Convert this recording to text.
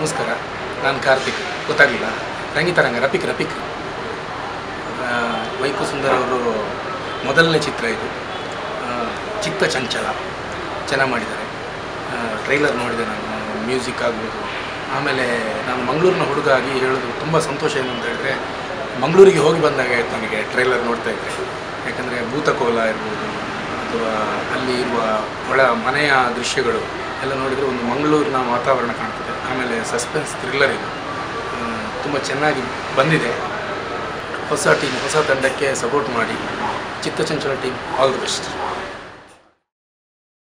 ನಮಸ್ಕಾರ ನಾನು ಕಾರ್ತಿಕ್ ಗೊತ್ತಾಗಲಿಲ್ಲ ರಂಗಿತರಂಗ ರಫಿಕ್ ರಫಿಕ್ ಆ, ವೈಕು ಸುಂದರ್ ಅವರು ಮೊದಲನೇ ಚಿತ್ರ ಇದು ಆ, ಚಿತ್ತ ಚಂಚಲ ಚೆನ್ನಾಗಿ ಮಾಡಿದ್ದಾರೆ ಟ್ರೈಲರ್ ನೋಡಿದೆ ನಾನು ಮ್ಯೂಸಿಕ್ ಆಗ್ಬೋದು ಆಮೇಲೆ ನಾನು ಮಂಗಳೂರಿನ ಹುಡುಗ ಆಗಿ ಹೇಳೋದು ತುಂಬ ಸಂತೋಷ ಏನು ಅಂತ ಹೇಳಿದ್ರೆ ಮಂಗಳೂರಿಗೆ ಹೋಗಿ ಬಂದಾಗ ಆಯ್ತು ನನಗೆ ಟ್ರೈಲರ್ ನೋಡ್ತಾ ಇದ್ದೆ ಯಾಕಂದರೆ ಭೂತಕೋಲ ಇರ್ಬೋದು ಅಥವಾ ಅಲ್ಲಿ ಇರುವ ಒಳ ಮನೆಯ ದೃಶ್ಯಗಳು ಎಲ್ಲ ನೋಡಿದರೆ ಒಂದು ಮಂಗಳೂರಿನ ವಾತಾವರಣ ಕಾಣ್ತದೆ ಆಮೇಲೆ ಸಸ್ಪೆನ್ಸ್ ಥ್ರಿಲ್ಲರ್ ಇದು ತುಂಬ ಚೆನ್ನಾಗಿ ಬಂದಿದೆ ಹೊಸ ಟೀಮ್ ಹೊಸ ತಂಡಕ್ಕೆ ಸಪೋರ್ಟ್ ಮಾಡಿ Chittachanchala team all the best